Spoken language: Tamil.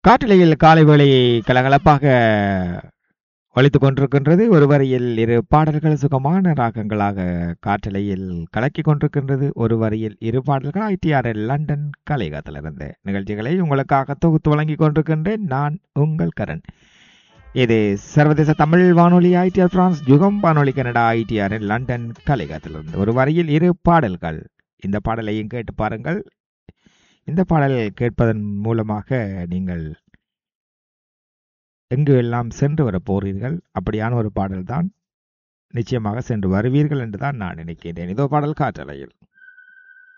காட்டிலையில் காலை வேளை கலகலப்பாக ஒலித்துக் கொண்டிருக்கின்றது ஒரு வரியில் இரு பாடல்கள் சுகமான ராகங்களாக காற்றலையில் கலக்கிக் கொண்டிருக்கின்றது ஒரு வரியில் இரு பாடல்கள் ஐடிஆர்எல் லண்டன் கலையகத்திலிருந்து நிகழ்ச்சிகளை உங்களுக்காக தொகுத்து வழங்கிக் கொண்டிருக்கின்றேன் நான் உங்கள் கரண் இது சர்வதேச தமிழ் வானொலி ஐடிஆர் பிரான்ஸ் யுகம் வானொலி கனடா ஐடிஆர் லண்டன் கலையகத்திலிருந்து ஒரு வரியில் இரு பாடல்கள் இந்த பாடலையும் கேட்டு பாருங்கள் இந்த பாடல் கேட்பதன் மூலமாக நீங்கள் எங்கு எல்லாம் சென்று வர போறீர்கள் அப்படியான ஒரு பாடல் தான் நிச்சயமாக சென்று வருவீர்கள் என்று தான் நான் நினைக்கின்றேன் இதோ பாடல் காற்றலையில்